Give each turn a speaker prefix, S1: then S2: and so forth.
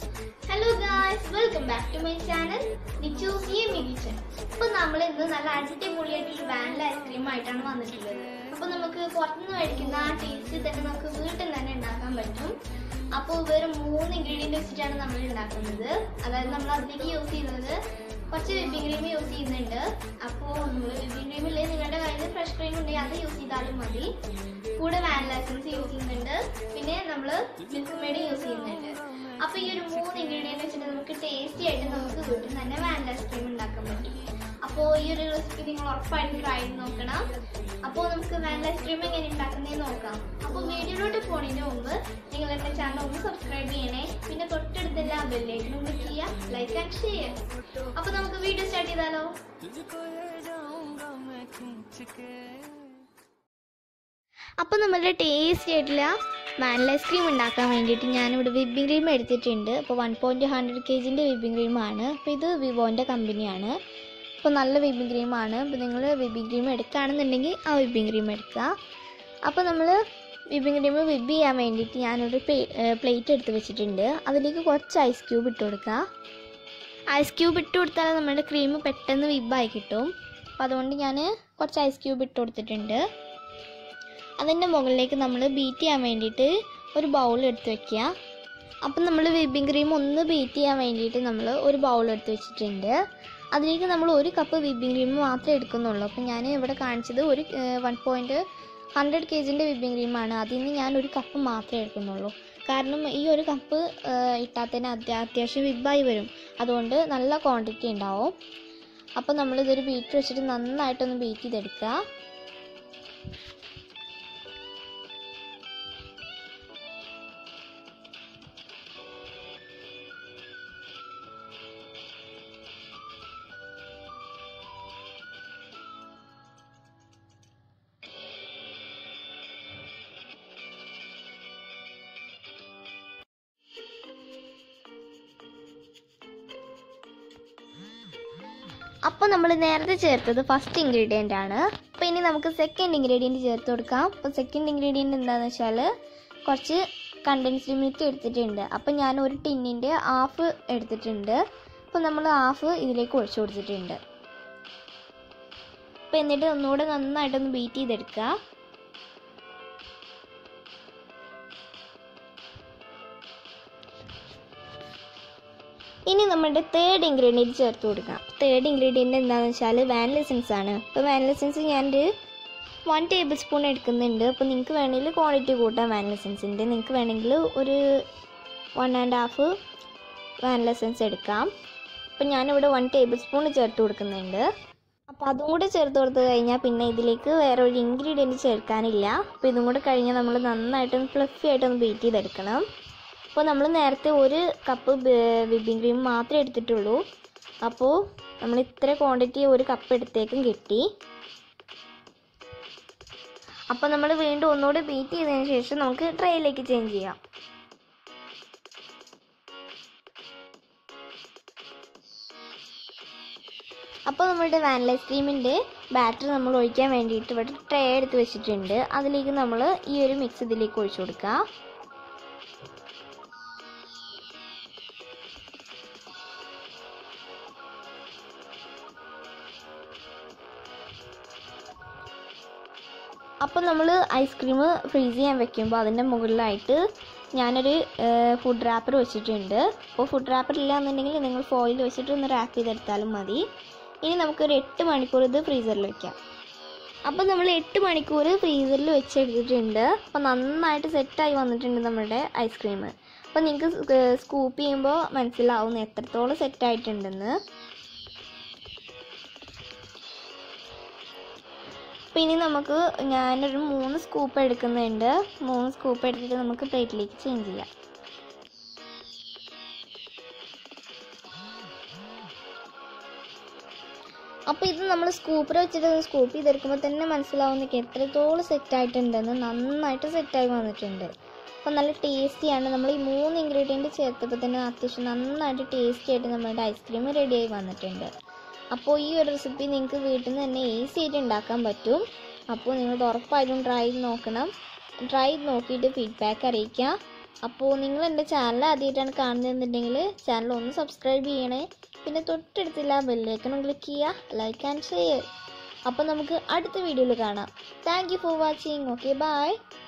S1: hello guys welcome back to my channel Nichu's kitchen അപ്പൊ നമ്മൾ ഇന്ന് നല്ല അടിപൊളിയായിട്ടൊരു വാനില ഐസ്ക്രീം ആയിട്ടാണ് വന്നിട്ടുള്ളത് അപ്പൊ നമുക്ക് പുറത്തുനിന്ന് മേടിക്കുന്ന ആ ടേസ്റ്റ് തന്നെ നമുക്ക് വീട്ടിൽ തന്നെ ഉണ്ടാക്കാൻ പറ്റും അപ്പോൾ വെറും മൂന്ന് ഇൻഗ്രീഡിയൻറ്റ് വെച്ചിട്ടാണ് നമ്മൾ ഉണ്ടാക്കുന്നത് അതായത് നമ്മൾ അതിലേക്ക് യൂസ് ചെയ്യുന്നത് കുറച്ച് വിപ്പിംഗ് ക്രീം യൂസ് ചെയ്യുന്നുണ്ട് അപ്പോൾ നമ്മൾ വിപ്പിംഗ് ക്രീം ഇല്ലേ നിങ്ങളുടെ കയ്യിൽ ഫ്രഷ് ക്രീം ഉണ്ടെങ്കിൽ അത് യൂസ് ചെയ്താലും മതി കൂടെ വാനില എസൻസ് യൂസ് ചെയ്യുന്നുണ്ട് പിന്നെ നമ്മൾ മിൽക്ക് മെയ്ഡ് യൂസ് ചെയ്യുന്നുണ്ട് അപ്പൊ ഈ ഒരു മൂന്ന് ഇൻഗ്രീഡിയൻറ്റ് വെച്ചിട്ട് നമുക്ക് ടേസ്റ്റി ആയിട്ട് നമുക്ക് വീട്ടിൽ തന്നെ വാനില ഐസ്ക്രീം ഉണ്ടാക്കാൻ പറ്റും അപ്പോൾ ഈ ഒരു റെസിപ്പി നിങ്ങൾ ഉറപ്പായിട്ടും ട്രൈ ചെയ്ത് നോക്കണം അപ്പോൾ നമുക്ക് വാനില ഐസ്ക്രീം എങ്ങനെ ഉണ്ടാക്കുന്നതെന്ന് നോക്കാം അപ്പോൾ വീഡിയോയിലോട്ട് പോണതിന് മുമ്പ് നിങ്ങൾ എൻ്റെ ചാനൽ ഒന്ന് സബ്സ്ക്രൈബ് ചെയ്യണേ പിന്നെ തൊട്ടടുത്തുള്ള ആ ബെല്ലൈക്കനും ക്ലിക്ക് ചെയ്യുക ലൈക്ക് ആൻഡ് ഷെയർ അപ്പോൾ നമുക്ക് വീഡിയോ സ്റ്റാർട്ട് ചെയ്താലോ അപ്പോൾ നമ്മളുടെ ടേസ്റ്റി ആയിട്ടുള്ള വാനില ഐസ്ക്രീം ഉണ്ടാക്കാൻ വേണ്ടിയിട്ട് ഞാനിവിടെ വിപ്പിംഗ് ക്രീം എടുത്തിട്ടുണ്ട് അപ്പോൾ വൺ പോയിൻറ്റ് ഹൺഡ്രഡ് കെ ജിൻ്റെ വിപ്പിംഗ് ക്രീമാണ് അപ്പോൾ ഇത് വിവോൻ്റെ കമ്പനിയാണ് അപ്പോൾ നല്ല വിപ്പിംഗ് ക്രീമാണ് അപ്പോൾ നിങ്ങൾ വിപ്പിംഗ് ക്രീം എടുക്കുകയാണെന്നുണ്ടെങ്കിൽ ആ വിപ്പിംഗ് ക്രീം എടുക്കുക അപ്പോൾ നമ്മൾ വിപ്പിംഗ് ക്രീം വിപ്പ് ചെയ്യാൻ വേണ്ടിയിട്ട് ഞാനൊരു പ്ലേറ്റ് എടുത്ത് വെച്ചിട്ടുണ്ട് അതിലേക്ക് കുറച്ച് ഐസ് ക്യൂബ് ഇട്ട് കൊടുക്കുക ഐസ് ക്യൂബ് ഇട്ട് കൊടുത്താൽ നമ്മുടെ ക്രീം പെട്ടെന്ന് വിബായി കിട്ടും അപ്പോൾ അതുകൊണ്ട് ഞാൻ കുറച്ച് ഐസ് ക്യൂബ് ഇട്ട് കൊടുത്തിട്ടുണ്ട് അതിൻ്റെ മുകളിലേക്ക് നമ്മൾ ബീറ്റ് ചെയ്യാൻ വേണ്ടിയിട്ട് ഒരു ബൗൾ എടുത്ത് വെക്കുക അപ്പം നമ്മൾ വിപ്പിംഗ് ക്രീം ഒന്ന് ബീറ്റ് ചെയ്യാൻ വേണ്ടിയിട്ട് നമ്മൾ ഒരു ബൗൾ എടുത്ത് വെച്ചിട്ടുണ്ട് അതിലേക്ക് നമ്മൾ ഒരു കപ്പ് വിപ്പിംഗ് ക്രീം മാത്രമേ എടുക്കുന്നുള്ളൂ അപ്പം ഞാൻ ഇവിടെ കാണിച്ചത് ഒരു വൺ പോയിൻറ്റ് ഹൺഡ്രഡ് കെ ജിൻ്റെ വിപ്പിംഗ് ക്രീമാണ് അതിൽ നിന്ന് ഞാൻ ഒരു കപ്പ് മാത്രമേ എടുക്കുന്നുള്ളൂ കാരണം ഈ ഒരു കപ്പ് ഇട്ടാൽ തന്നെ അത്യ അത്യാവശ്യം വിബായി വരും അതുകൊണ്ട് നല്ല ക്വാണ്ടിറ്റി ഉണ്ടാവും അപ്പോൾ നമ്മളിതൊരു ബീറ്റർ വെച്ചിട്ട് നന്നായിട്ടൊന്ന് ബീറ്റ് ചെയ്തെടുക്കുക അപ്പോൾ നമ്മൾ നേരത്തെ ചേർത്തത് ഫസ്റ്റ് ഇൻഗ്രീഡിയൻ്റ് ആണ് അപ്പോൾ ഇനി നമുക്ക് സെക്കൻഡ് ഇൻഗ്രീഡിയൻറ്റ് ചേർത്ത് കൊടുക്കാം അപ്പോൾ സെക്കൻഡ് ഇൻഗ്രീഡിയൻറ്റ് എന്താണെന്ന് വെച്ചാൽ കുറച്ച് കണ്ടൻസ്ഡ് മിൽക്ക് എടുത്തിട്ടുണ്ട് അപ്പോൾ ഞാൻ ഒരു ടിന്നിൻ്റെ ഹാഫ് എടുത്തിട്ടുണ്ട് അപ്പോൾ നമ്മൾ ഹാഫ് ഇതിലേക്ക് ഒഴിച്ചു കൊടുത്തിട്ടുണ്ട് അപ്പോൾ എന്നിട്ട് ഒന്നുകൂടെ നന്നായിട്ടൊന്ന് ബീറ്റ് ചെയ്തെടുക്കുക ഇനി നമ്മുടെ തേർഡ് ഇൻഗ്രീഡിയൻറ്റ് ചേർത്ത് കൊടുക്കാം തേർഡ് ഇൻഗ്രീഡിയൻറ്റ് എന്താണെന്ന് വെച്ചാൽ വാനില എസൻസ് ആണ് അപ്പോൾ വാനില എസൻസ് ഞാനൊരു വൺ ടേബിൾ സ്പൂൺ എടുക്കുന്നുണ്ട് അപ്പോൾ നിങ്ങൾക്ക് വേണമെങ്കിൽ ക്വാണ്ടിറ്റി കൂട്ടാം വാനില എസൻസിൻ്റെ നിങ്ങൾക്ക് വേണമെങ്കിൽ ഒരു one and half vanilla essence എടുക്കാം അപ്പോൾ ഞാനിവിടെ വൺ ടേബിൾ സ്പൂൺ ചേർത്ത് കൊടുക്കുന്നുണ്ട് അപ്പോൾ അതും കൂടെ ചേർത്ത് കൊടുത്ത് കഴിഞ്ഞാൽ പിന്നെ ഇതിലേക്ക് വേറെ ഒരു ഇൻഗ്രീഡിയൻറ്റ് ചേർക്കാനില്ല അപ്പോൾ ഇതും കൂടെ കഴിഞ്ഞാൽ നമ്മൾ നന്നായിട്ടൊന്ന് ഫ്ലഫി ആയിട്ടൊന്ന് ബീറ്റ് ചെയ്തെടുക്കണം അപ്പോൾ നമ്മൾ നേരത്തെ ഒരു കപ്പ് വിപ്പിംഗ് ക്രീം മാത്രമേ എടുത്തിട്ടുള്ളൂ അപ്പോൾ നമ്മൾ ഇത്ര ക്വാണ്ടിറ്റി ഒരു കപ്പ് എടുത്തേക്കും കിട്ടി അപ്പോൾ നമ്മൾ വീണ്ടും ഒന്നുകൂടി ബീറ്റ് ചെയ്തതിന് ശേഷം നമുക്ക് ട്രേയിലേക്ക് ചേഞ്ച് ചെയ്യാം അപ്പോൾ നമ്മളുടെ വാനില ഐസ്ക്രീമിൻ്റെ ബാറ്റർ നമ്മൾ ഒഴിക്കാൻ വേണ്ടിയിട്ട് ഇവിടെ ട്രേ എടുത്ത് വെച്ചിട്ടുണ്ട് അതിലേക്ക് നമ്മൾ ഈ ഒരു മിക്സ് ഇതിലേക്ക് ഒഴിച്ചു കൊടുക്കുക അപ്പോൾ നമ്മൾ ഐസ്ക്രീം ഫ്രീസ് ചെയ്യാൻ വെക്കുമ്പോൾ അതിൻ്റെ മുകളിലായിട്ട് ഞാനൊരു ഫുഡ് റാപ്പർ വെച്ചിട്ടുണ്ട് അപ്പോൾ ഫുഡ് റാപ്പർ ഇല്ല എന്നുണ്ടെങ്കിൽ നിങ്ങൾ ഫോയിൽ വെച്ചിട്ട് ഒന്ന് റാപ്പ് ചെയ്തെടുത്താലും മതി ഇനി നമുക്കൊരു എട്ട് മണിക്കൂർ ഇത് ഫ്രീസറിൽ വെക്കാം അപ്പോൾ നമ്മൾ എട്ട് മണിക്കൂർ ഫ്രീസറിൽ വെച്ചെടുത്തിട്ടുണ്ട് അപ്പോൾ നന്നായിട്ട് സെറ്റായി വന്നിട്ടുണ്ട് നമ്മുടെ ഐസ്ക്രീം അപ്പോൾ നിങ്ങൾക്ക് സ്കൂപ്പ് ചെയ്യുമ്പോൾ മനസ്സിലാവും എത്രത്തോളം സെറ്റായിട്ടുണ്ടെന്ന് അപ്പോൾ ഇനി നമുക്ക് ഞാനൊരു മൂന്ന് സ്കൂപ്പ് എടുക്കുന്നുണ്ട് മൂന്ന് സ്കൂപ്പ് എടുത്തിട്ട് നമുക്ക് പ്ലേറ്റിലേക്ക് ചേഞ്ച് ചെയ്യാം അപ്പോൾ ഇത് നമ്മൾ സ്കൂപ്പർ വെച്ചിട്ട് സ്കൂപ്പ് ചെയ്തെടുക്കുമ്പോൾ തന്നെ മനസ്സിലാവുന്നതൊക്കെ എത്രത്തോളം സെറ്റ് ആയിട്ടുണ്ടെന്ന് നന്നായിട്ട് സെറ്റായി വന്നിട്ടുണ്ട് അപ്പോൾ നല്ല ടേസ്റ്റിയാണ് നമ്മൾ ഈ മൂന്ന് ഇൻഗ്രീഡിയൻറ്റ് ചേർത്തപ്പോൾ തന്നെ അത്യാവശ്യം നന്നായിട്ട് ടേസ്റ്റി ആയിട്ട് നമ്മുടെ ഐസ്ക്രീം റെഡിയായി വന്നിട്ടുണ്ട് അപ്പോൾ ഈ ഒരു റെസിപ്പി നിങ്ങൾക്ക് വീട്ടിൽ നിന്ന് തന്നെ ഈസി ആയിട്ട് ഉണ്ടാക്കാൻ പറ്റും അപ്പോൾ നിങ്ങൾ ഉറപ്പായിട്ടും ട്രൈ ചെയ്ത് നോക്കണം ട്രൈ ചെയ്ത് നോക്കിയിട്ട് ഫീഡ്ബാക്ക് അറിയിക്കുക അപ്പോൾ നിങ്ങൾ എൻ്റെ ചാനൽ ആദ്യമായിട്ടാണ് കാണുന്നതെന്നുണ്ടെങ്കിൽ ചാനൽ ഒന്ന് സബ്സ്ക്രൈബ് ചെയ്യണേ പിന്നെ തൊട്ടടുത്തില്ല ബെല്ലേക്കണം ക്ലിക്ക് ചെയ്യുക ലൈക്ക് ആൻഡ് ഷെയർ അപ്പോൾ നമുക്ക് അടുത്ത വീഡിയോയിൽ കാണാം thank you for watching okay by